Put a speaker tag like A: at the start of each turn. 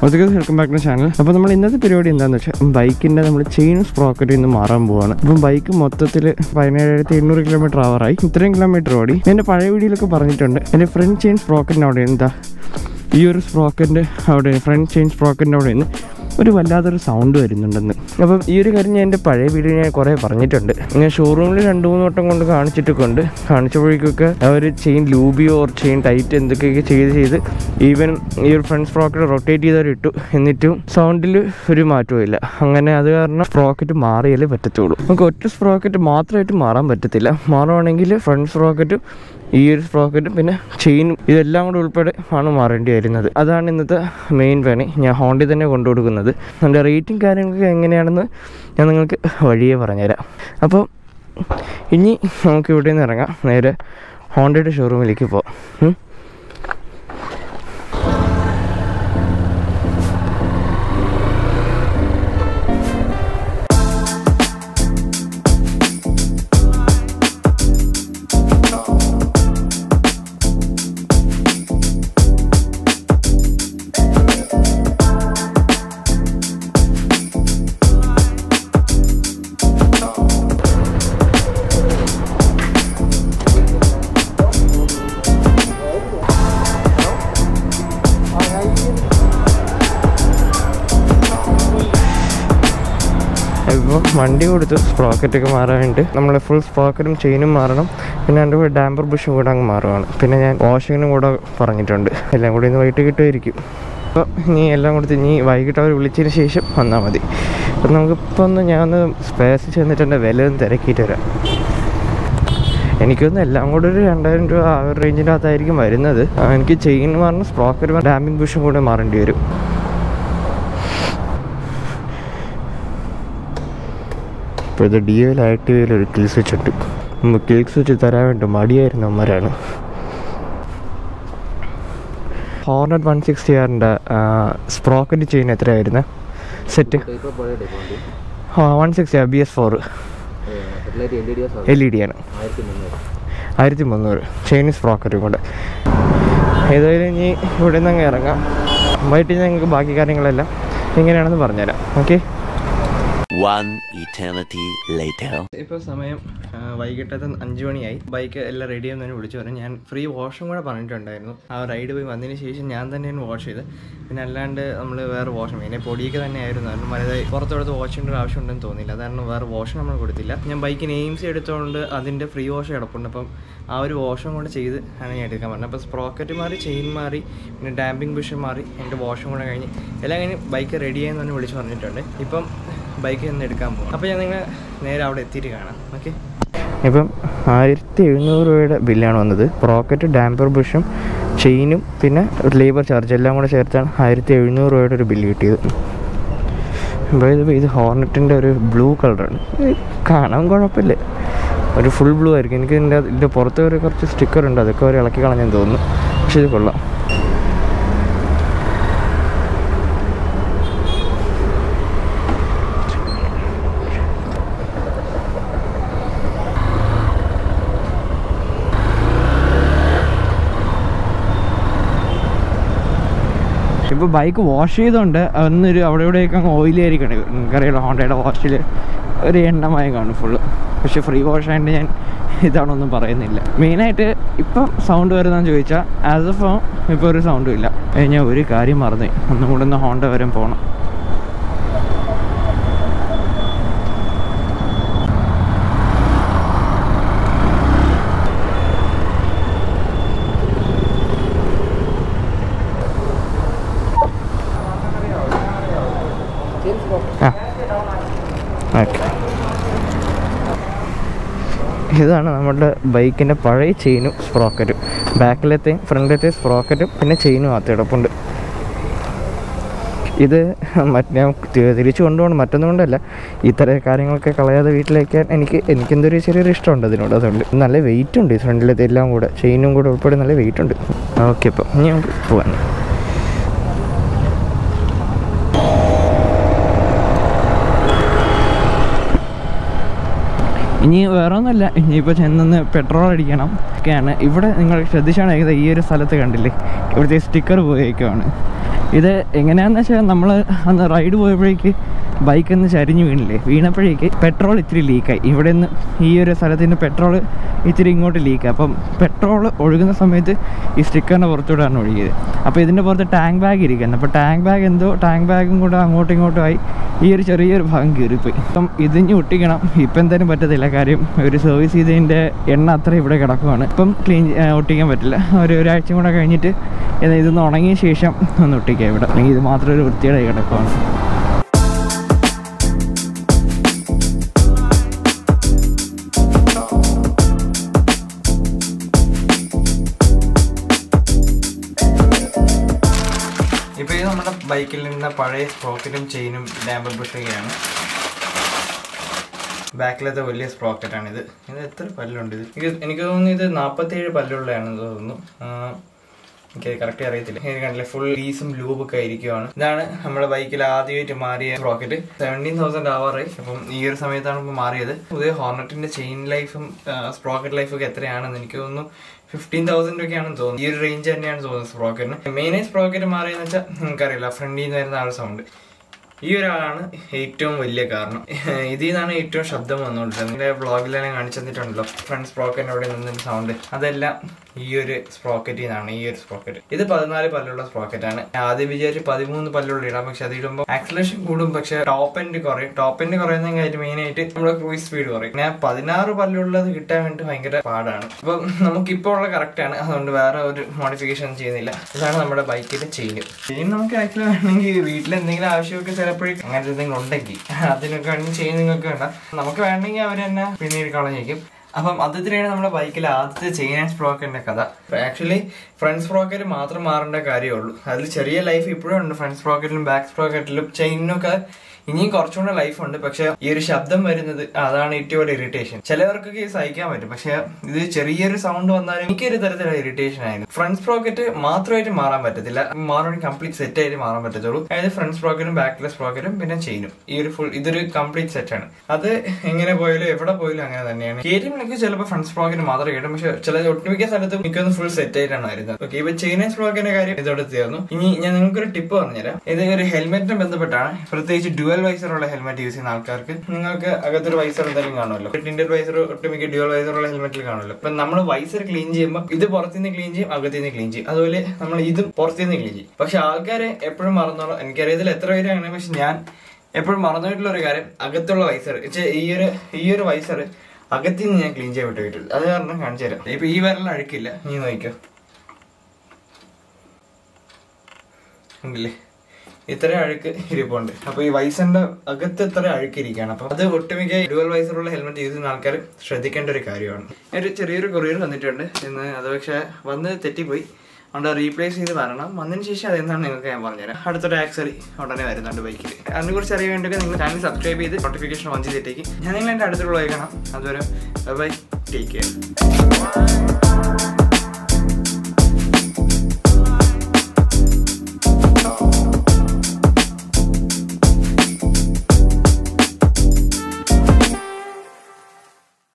A: അതൊക്കെ welcome back to channel അപ്പോൾ നമ്മൾ ഇന്നത്തെ പരിപാടി എന്താണെന്ന് വെച്ചാൽ ബൈക്കിൻ്റെ നമ്മൾ ചെയിൻ സ്പ്രോക്കറ്റിൽ നിന്ന് മാറാൻ പോവാണ് അപ്പം ബൈക്ക് മൊത്തത്തിൽ പതിനേഴായിരത്തി എണ്ണൂറ് കിലോമീറ്റർ ആവറായി ഇത്രയും കിലോമീറ്റർ ഓടി എൻ്റെ പഴയ വീഡിയോയിലൊക്കെ പറഞ്ഞിട്ടുണ്ട് എൻ്റെ ഫ്രണ്ട് ചെയിൻ സ്പ്രോക്കറ്റിന് അവിടെ എന്താ ഈ ഒരു സ്പ്രോക്കറ്റിൻ്റെ അവിടെ ഫ്രണ്ട് ചെയിൻ സ്പ്രോക്കറ്റിൻ്റെ അവിടെ നിന്ന് ഒരു വല്ലാത്തൊരു സൗണ്ട് വരുന്നുണ്ടെന്ന് അപ്പം ഈ ഒരു കാര്യം ഞാൻ എൻ്റെ പഴയ വീഡിയോ ഞാൻ കുറേ പറഞ്ഞിട്ടുണ്ട് ഞാൻ ഷോറൂമിൽ രണ്ട് മൂന്ന് വട്ടം കൊണ്ട് കാണിച്ചിട്ടൊക്കെ ഉണ്ട് കാണിച്ചപ്പോഴേക്കൊക്കെ അവർ ചെയിൻ ലൂബിയോ ഓർ ചെയിൻ ടൈറ്റ് എന്തൊക്കെയൊക്കെ ചെയ്ത് ചെയ്ത് ഈവൻ ഈ ഒരു ഫ്രണ്ട് സ്പ്രോക്കറ്റ് റൊട്ടേറ്റ് ചെയ്തവർ ഇട്ടു എന്നിട്ടും സൗണ്ടിൽ ഒരു മാറ്റവും ഇല്ല അങ്ങനെ അത് കാരണം സ്പ്രോക്കറ്റ് മാറിയാലേ പറ്റത്തുള്ളൂ നമുക്ക് ഒറ്റ സ്പ്രോക്കറ്റ് മാത്രമായിട്ട് മാറാൻ പറ്റത്തില്ല മാറുവാണെങ്കിൽ ഫ്രണ്ട് സ്പ്രോക്കറ്റും ഈ ഒരു സ്പ്രോക്കറ്റും പിന്നെ ചെയിനും ഇതെല്ലാം കൂടെ ഉൾപ്പെടെ ആണ് മാറേണ്ടി വരുന്നത് അതാണ് ഇന്നത്തെ മെയിൻ പണി ഞാൻ ഹോണ്ടി തന്നെ കൊണ്ടു കൊടുക്കുന്നത് എൻ്റെ റേറ്റും കാര്യങ്ങളൊക്കെ എങ്ങനെയാണെന്ന് ഞാൻ നിങ്ങൾക്ക് വഴിയേ പറഞ്ഞുതരാം അപ്പോൾ ഇനി നമുക്ക് ഇവിടെ നിന്ന് ഇറങ്ങാം നേരെ ഹോണ്ടയുടെ ഷോറൂമിലേക്ക് പോവാം ഉം. ഇപ്പോൾ വണ്ടി കൊടുത്തു സ്പ്രോക്കറ്റൊക്കെ മാറാൻ വേണ്ടി നമ്മളെ ഫുൾ സ്പ്രോക്കറ്റും ചെയിനും മാറണം പിന്നെ എൻ്റെ കൂടെ ഡാമ്പർ ബുഷും കൂടെ അങ്ങ് മാറുകയാണ് പിന്നെ ഞാൻ വാഷിങ്ങിനും കൂടെ പറഞ്ഞിട്ടുണ്ട് എല്ലാം കൂടി ഇന്ന് വൈകിട്ട് കിട്ടുമായിരിക്കും അപ്പോൾ ഇനി എല്ലാം കൊടുത്ത് ഇനി വൈകിട്ട് അവർ വിളിച്ചതിന് ശേഷം വന്നാൽ മതി അപ്പം നമുക്കിപ്പോൾ ഒന്ന് ഞാൻ ഒന്ന് സ്പേസ് ചെന്നിട്ട് എൻ്റെ വില ഒന്ന് തിരക്കിയിട്ട് വരാം എനിക്കൊന്ന് എല്ലാം കൂടെ ഒരു രണ്ടായിരം രൂപ ആ ഒരു റേഞ്ചിൻ്റെ അകത്തായിരിക്കും വരുന്നത് ആ, എനിക്ക് ചെയിൻ മാറണം സ്പ്രോക്കറ്റ് ഡാമ്പിംഗ് ബുഷും കൂടെ മാറേണ്ടി വരും ഇപ്പോൾ ഇത് ഡി എൽ ആക്ടിവയിൽ ഒരു കിൽ സ്വിച്ച് ഉണ്ട് കിൽ സ്വിച്ച് തരാൻ വേണ്ടി മടിയായിരുന്നു അമ്മരാണ് ഹോർണറ്റ് വൺ സിക്സ്റ്റി ആറിൻ്റെ സ്പ്രോക്കറ്റ് ചെയിൻ എത്രയായിരുന്നു സെറ്റ്
B: ഇപ്പോൾ പഴയ ടൈപ്പ് വണ്ടി
A: one sixty B S four
B: headlight L E D S
A: L E D ആണ്
B: ആയിരത്തി മുന്നൂറ്
A: ആയിരത്തി മുന്നൂറ് ചൈനീസ് സ്പ്രോക്കറ്റും കൂടെ ഏതായാലും ഇനി ഇവിടെ നിന്ന് അങ്ങ് ഇറങ്ങാം വൈകിട്ട് ഞങ്ങൾക്ക് ബാക്കി കാര്യങ്ങളെല്ലാം എങ്ങനെയാണെന്ന് പറഞ്ഞുതരാം ഓക്കെ
C: One eternity later.
A: ഇപ്പോൾ സമയം ആ, വൈകിട്ടത്തെ അഞ്ച് മണിയായി ബൈക്ക് എല്ലാം റെഡി ആവുന്നതിന് വിളിച്ചു പറഞ്ഞു ഞാൻ ഫ്രീ വാഷും കൂടെ പറഞ്ഞിട്ടുണ്ടായിരുന്നു ആ റൈഡ് പോയി വന്നതിന് ശേഷം ഞാൻ തന്നെയാണ് വാഷ് ചെയ്ത് പിന്നെ അല്ലാണ്ട് നമ്മൾ വേറെ വാഷ് പിന്നെ പൊടിയൊക്കെ തന്നെയായിരുന്നു കാരണം വലുതായി പുറത്തോടത്ത് വാഷ് ചെയ്യേണ്ട ഒരു ആവശ്യമുണ്ടെന്ന് തോന്നിയില്ല അതാണ് വേറെ വാഷ് നമ്മൾ കൊടുത്തില്ല ഞാൻ ബൈക്കിന് എയിംസ് എടുത്തുകൊണ്ട് അതിൻ്റെ ഫ്രീ വാഷ് കിടപ്പുണ്ട് അപ്പം ആ ഒരു വാഷും കൂടെ ചെയ്ത് ആണ് ഞാൻ എടുക്കാൻ പറഞ്ഞത് അപ്പോൾ സ്പ്രോക്കറ്റ് മാറി ചെയിൻ മാറി പിന്നെ ഡാമ്പിംഗ് ബുഷ് മാറി എൻ്റെ വാഷും കൂടെ കഴിഞ്ഞ് എല്ലാം കഴിഞ്ഞ് ബൈക്ക് റെഡി ആയെന്ന് തന്നെ വിളിച്ച് പറഞ്ഞിട്ടുണ്ട് ഇപ്പം ബൈക്ക് നിന്ന് എടുക്കാൻ പോകും അപ്പോൾ ഞാൻ നിങ്ങൾ നേരെ അവിടെ എത്തിയിട്ട് കാണാം ഓക്കെ ഇപ്പം ആയിരത്തി എഴുന്നൂറ് രൂപയുടെ ബില്ലാണ് വന്നത് പ്രോക്കറ്റ് ഡാമ്പർ ബുഷും ചെയിനും പിന്നെ ലേബർ ചാർജ് എല്ലാം കൂടെ ചേർത്താണ് ആയിരത്തി എഴുന്നൂറ് രൂപയുടെ ഒരു ബില്ല് കിട്ടിയത് അപ്പോൾ ഇത് ഇത് ഹോർണറ്റിൻ്റെ ഒരു ബ്ലൂ കളറാണ് കാണാൻ കുഴപ്പമില്ല ഒരു ഫുൾ ബ്ലൂ ആയിരിക്കും എനിക്ക് ഇതിൻ്റെ ഇതിൻ്റെ പുറത്ത് ഒരു കുറച്ച് സ്റ്റിക്കർ ഉണ്ട് അതൊക്കെ അവർ ഇളക്കി കളഞ്ഞെന്ന് തോന്നുന്നു പക്ഷേ ഇത് കൊള്ളാം ഇപ്പോൾ ബൈക്ക് വാഷ് ചെയ്തുകൊണ്ട് അന്നൊരു അവിടെ ഇവിടെയൊക്കെ അങ്ങ് ഓയിലി ആയിരിക്കണം നിങ്ങൾക്കറിയാലോ ഹോണ്ടയുടെ വാഷിൽ ഒരു എണ്ണമായി കാണും ഫുള്ള് പക്ഷെ ഫ്രീ വാഷ് ആയതുകൊണ്ട് ഞാൻ ഇതാണൊന്നും പറയുന്നില്ല മെയിനായിട്ട് ഇപ്പം സൗണ്ട് വരുന്നതെന്ന് ചോദിച്ചാൽ ആസ് എഫ് ഇപ്പോൾ ഒരു സൗണ്ടും ഇല്ല ഏ, ഞാൻ ഒരു കാര്യം മറന്നു ഒന്നും കൂടെ ഒന്ന് ഹോണ്ട വരെ പോകണം ആ ഓക്കെ ഇതാണ് നമ്മുടെ ബൈക്കിൻ്റെ പഴയ ചെയിനും സ്പ്രോക്കറ്റും ബാക്കിലത്തെയും ഫ്രണ്ടിലത്തെ സ്പ്രോക്കറ്റും പിന്നെ ചെയിനും മാത്രം കിടപ്പുണ്ട് ഇത് മറ്റ് ഞാൻ തി- തിരിച്ചു കൊണ്ടുപോകണം മറ്റൊന്നും കൊണ്ടല്ല ഇത്തരം കാര്യങ്ങളൊക്കെ കളയാതെ വീട്ടിലേക്കാൻ എനിക്ക് എനിക്കെന്തൊരു ചെറിയൊരു ഇഷ്ടമുണ്ട് അതിനോട് അതുകൊണ്ട് നല്ല വെയിറ്റ് ഉണ്ട് ഈ ഫ്രണ്ടിലത്തെ എല്ലാം കൂടെ ചെയിനും കൂടെ ഉൾപ്പെടെ നല്ല വെയിറ്റ് ഉണ്ട് ഓക്കെ അപ്പം ഇനി നമുക്ക് പോവാൻ ഇനി വേറെ ഒന്നുമല്ല ഇനിയിപ്പോൾ ചെന്നൊന്ന് പെട്രോൾ അടിക്കണം ഒക്കെയാണ് ഇവിടെ നിങ്ങൾ ശ്രദ്ധിച്ചാണ് ഏകദേശം ഈ ഒരു സ്ഥലത്ത് കണ്ടില്ലേ ഇവിടുത്തെ സ്റ്റിക്കർ പോയേക്കുവാണ് ഇത് എങ്ങനെയാണെന്ന് വെച്ചാൽ നമ്മൾ അന്ന് റൈഡ് പോയപ്പോഴേക്ക് ബൈക്ക് ഒന്ന് ചരിഞ്ഞ് വീണില്ലേ വീണപ്പോഴേക്ക് പെട്രോൾ ഇത്തിരി ലീക്കായി ഇവിടെ നിന്ന് ഈ ഒരു സ്ഥലത്ത് നിന്ന് പെട്രോൾ ഇത്തിരി ഇങ്ങോട്ട് ലീക്കായി അപ്പം പെട്രോൾ ഒഴുകുന്ന സമയത്ത് ഈ സ്റ്റിക്കറിൻ്റെ പുറത്തൂടെയാണ് ഒഴുകിയത് അപ്പോൾ ഇതിൻ്റെ പുറത്ത് ടാങ്ക് ബാഗ് ഇരിക്കുന്നത് അപ്പോൾ ടാങ്ക് ബാഗ് എന്തോ ടാങ്ക് ബാഗും കൂടെ അങ്ങോട്ടും ഇങ്ങോട്ടും ആയി ഈ ഒരു ചെറിയൊരു ഭാഗം കീറിപ്പോയി ഇപ്പം ഇതിഞ്ഞ് ഒട്ടിക്കണം ഇപ്പം എന്തായാലും പറ്റത്തില്ല കാര്യം ഒരു സർവീസ് ചെയ്തതിൻ്റെ എണ്ണ അത്ര ഇവിടെ കിടക്കുവാണ് ഇപ്പം ക്ലീൻ ഒട്ടിക്കാൻ പറ്റില്ല ഒരു ഒരാഴ്ച കൂടെ കഴിഞ്ഞിട്ട് ഇത് ഇതൊന്ന് ഉണങ്ങിയ ശേഷം ഒന്ന് ഒട്ടിക്കാം ഇവിടെ അല്ലെങ്കിൽ ഇത് മാത്രം ഒരു വൃത്തിയുടെ കിടക്കുവാണ് ഇപ്പോൾ ഇത് നമ്മുടെ ബൈക്കിൽ നിന്ന് പഴയ സ്പ്രോക്കറ്റും ചെയിനും ഡാമ്പർ ബുഷൊക്കെയാണ് ബാക്കിലത്തെ വലിയ സ്പ്രോക്കറ്റാണ് ഇത് ഇത് എത്ര പല്ലുണ്ട് ഇത് എനിക്ക് എനിക്ക് തോന്നുന്നു ഇത് നാൽപ്പത്തേഴ് പല്ലുള്ളതാണെന്ന് തോന്നുന്നു ആ, എനിക്ക് കറക്റ്റ് അറിയത്തില്ല ഇത് കണ്ടില്ലേ ഫുൾ ലീസും ലൂബൊക്കെ ആയിരിക്കുവാണ് ഇതാണ് നമ്മുടെ ബൈക്കിൽ ആദ്യമായിട്ട് മാറിയ സ്പ്രോക്കറ്റ് സെവൻറ്റീൻ തൗസൻഡ് ആവാറായി അപ്പം ഈ ഒരു സമയത്താണ് ഇപ്പോൾ മാറിയത് പുതിയ ഹോർണറ്റിന്റെ ചെയിൻ ലൈഫും സ്പ്രോക്കറ്റ് ലൈഫും ഒക്കെ എത്രയാണെന്ന് എനിക്ക് തോന്നുന്നു ഫിഫ്റ്റീൻ തൗസൻഡ് ഒക്കെയാണെന്ന് തോന്നുന്നു ഈ ഒരു റേഞ്ച് തന്നെയാണ് തോന്നുന്നത് സ്പ്രോക്കറ്റിന് മെയിനായി സ്പ്രോക്കറ്റ് മാറിയെന്ന് വെച്ചാൽ നിങ്ങൾക്കറിയില്ല ഫ്രണ്ടിൽ നിന്ന് വരുന്ന ആ ഒരു സൗണ്ട് ഈ ഒരാളാണ് ഏറ്റവും വലിയ കാരണം ഇതിൽ നിന്നാണ് ഏറ്റവും ശബ്ദം വന്നുകൊണ്ടിരുന്നത് നിങ്ങളുടെ വ്ളോഗിലെല്ലാം കാണിച്ചു തന്നിട്ടുണ്ടല്ലോ ഫ്രണ്ട് സ്പ്രോക്കറ്റിന്റെ അവിടെ നിന്നൊരു സൗണ്ട് അതെല്ലാം ഈ ഒരു സ്പ്രോക്കറ്റിൽ നിന്നാണ് ഈ ഒരു സ്പ്രോക്കറ്റ് ഇത് പതിനാല് പല്ലുള്ള സ്പ്രോക്കറ്റ് ആണ് ഞാൻ ആദ്യം വിചാരിച്ച് പതിമൂന്ന് പല്ലുള്ള ഇടാം പക്ഷെ അത് ഇടുമ്പോൾ ആക്സലേഷൻ കൂടും പക്ഷെ ടോപ്പ് എൻഡ് കുറയും ടോപ്പ് എൻഡ് കുറയുന്ന കാര്യം മെയിൻ ആയിട്ട് നമ്മുടെ ക്രൂയിസ് സ്പീഡ് കുറയും ഞാൻ പതിനാറ് പല്ലുള്ളത് കിട്ടാൻ വേണ്ടി ഭയങ്കര പാടാണ് അപ്പം നമുക്ക് ഇപ്പോൾ ഉള്ള കറക്റ്റ് ആണ് അതുകൊണ്ട് വേറെ ഒരു മോഡിഫിക്കേഷൻ ചെയ്യുന്നില്ല ഇതാണ് നമ്മുടെ ബൈക്കിന്റെ ചെയിൻ ചെയിൻ നമുക്ക് ആക്ച്വലി വേണമെങ്കിൽ വീട്ടിൽ എന്തെങ്കിലും ആവശ്യമൊക്കെ ചിലപ്പോഴേക്കും അങ്ങനത്തെ എന്തെങ്കിലും ഉണ്ടെങ്കിൽ അതിനൊക്കെ വേണമെങ്കിൽ ചെയിൻ നിങ്ങൾക്ക് വേണ്ട നമുക്ക് വേണമെങ്കിൽ അവർ തന്നെ പിന്നീട് കളഞ്ഞേക്കും അപ്പം അത് ഇത്രയാണ് നമ്മുടെ ബൈക്കിലെ ആദ്യത്തെ ചെയിൻ ആൻഡ് സ്പ്രോക്കറ്റിന്റെ കഥ ആക്ച്വലി ഫ്രണ്ട് സ്പ്രോക്കറ്റ് മാത്രം മാറേണ്ട കാര്യമുള്ളൂ അതിൽ ചെറിയ ലൈഫ് ഇപ്പോഴും ഉണ്ട് ഫ്രണ്ട് സ്പ്രോക്കറ്റിലും ബാക്ക് സ്പ്രോക്കറ്റിലും ചെയിനൊക്കെ ഇനിയും കുറച്ചുകൂടെ ലൈഫ് ഉണ്ട് പക്ഷെ ഈ ഒരു ശബ്ദം വരുന്നത് അതാണ് ഏറ്റവും വലിയ ഇറിറ്റേഷൻ ചിലവർക്കൊക്കെ ഇത് സഹിക്കാൻ പറ്റും പക്ഷെ ഇത് ചെറിയൊരു സൗണ്ട് വന്നാലും എനിക്കൊരു തരത്തിലുള്ള ഇറിറ്റേഷൻ ആയിരുന്നു ഫ്രണ്ട് സ്പ്രോക്കറ്റ് മാത്രമായിട്ട് മാറാൻ പറ്റത്തില്ല മാറാൻ കംപ്ലീറ്റ് സെറ്റ് ആയിട്ട് മാറാൻ പറ്റത്തുള്ളൂ അതായത് ഫ്രണ്ട് സ്പ്രോക്കറ്റും ബാക്കിലെ സ്പ്രോക്കറ്റും പിന്നെ ചെയിനും ഈ ഒരു ഫുൾ ഇതൊരു കംപ്ലീറ്റ് സെറ്റ് ആണ് അത് എങ്ങനെ പോയാലും എവിടെ പോയാലും അങ്ങനെ തന്നെയാണ് കെ ടി എമ്മിലൊക്കെ ചിലപ്പോൾ ഫ്രണ്ട് സ്പ്രോക്കറ്റ് മാത്രമേ കിട്ടും പക്ഷെ ചില ഒട്ടുമിക്ക സ്ഥലത്തും മിക്കൊന്ന് ഫുൾ സെറ്റ് ആയിട്ടാണ് വരുന്നത് ഓക്കെ ഇപ്പൊ ചെയിൻ ആൻഡ് സ്പ്രോക്കറ്റിന്റെ കാര്യം ഇതോടെ തീർന്നു ഇനി ഞാൻ നിങ്ങൾക്ക് ഒരു ടിപ്പ് പറഞ്ഞുതരാം ഇത് ഒരു ഹെൽമെറ്റിന് ബന്ധപ്പെട്ടാണ് പ്രത്യേകിച്ച് ഡ്യുവൽ വൈസർ ഉള്ള ഹെൽമെറ്റ് യൂസ് ചെയ്യുന്ന ആൾക്കാർക്ക് നിങ്ങൾക്ക് അകത്തൊരു വൈസർ എന്തായാലും കാണുമല്ലോ ടിൻഡർ വൈസർ ഒട്ടുമിക്ക ഡ്യുവൽ വൈസർ ഉള്ള ഹെൽമെറ്റിൽ കാണുമല്ലോ അപ്പൊ നമ്മൾ വൈസർ ക്ലീൻ ചെയ്യുമ്പോൾ ഇത് പുറത്തുനിന്ന് ക്ലീൻ ചെയ്യും അകത്തുനിന്ന് ക്ലീൻ ചെയ്യും അതുപോലെ നമ്മൾ ഇതും പുറത്തുനിന്ന് ക്ലീൻ ചെയ്യും പക്ഷെ ആൾക്കാരെ എപ്പോഴും മറന്നോളാം എനിക്കറിയത്തില്ല എത്ര പേര് അങ്ങനെ പക്ഷെ ഞാൻ എപ്പോഴും മറന്നുപോയിട്ടുള്ള ഒരു കാര്യം അകത്തുള്ള വൈസർ ഈ ഒരു ഈ ഒരു വൈസർ അകത്തുനിന്ന് ഞാൻ ക്ലീൻ ചെയ്യാൻ വിട്ടുപോയിട്ടില്ല അത് കാരണം കാണിച്ചു തരാം ഇപ്പൊ ഈ വിരലിൽ അഴുക്കില്ല നീ നോക്കിക്കോ ഉണ്ടല്ലേ ഇത്ര അഴുക്ക് ഇരിപ്പുണ്ട് അപ്പൊ ഈ വൈസറിന്റെ അകത്ത് ഇത്ര അഴുക്ക് ഇരിക്കുകയാണ് അപ്പൊ അത് ഒട്ടുമിക്ക ഡുവൽ വൈസറുള്ള ഹെൽമെറ്റ് യൂസ് ചെയ്യുന്ന ആൾക്കാർ ശ്രദ്ധിക്കേണ്ട ഒരു കാര്യമാണ് ഒരു ചെറിയൊരു കൊറിയർ വന്നിട്ടുണ്ട് ഇന്ന് അത് പക്ഷെ വന്ന് തെറ്റിപ്പോയി അതുകൊണ്ട് റീപ്ലേസ് ചെയ്ത് വരണം വന്നതിന് ശേഷം അതെന്താണ് നിങ്ങൾക്ക് ഞാൻ പറഞ്ഞുതരാം അടുത്തൊരു ആക്സറി ഉടനെ വരുന്നുണ്ട് ബൈക്കിൽ അതിനെക്കുറിച്ച് അറിയാൻ വേണ്ടി നിങ്ങൾ ചാനൽ സബ്സ്ക്രൈബ് ചെയ്ത് നോട്ടിഫിക്കേഷൻ ഓൺ ചെയ്തിട്ടേക്ക് ഞാൻ നിങ്ങൾ എൻ്റെ അടുത്തുള്ള കാണാം അതുവരെ ബൈ ടേക്ക് കെയർ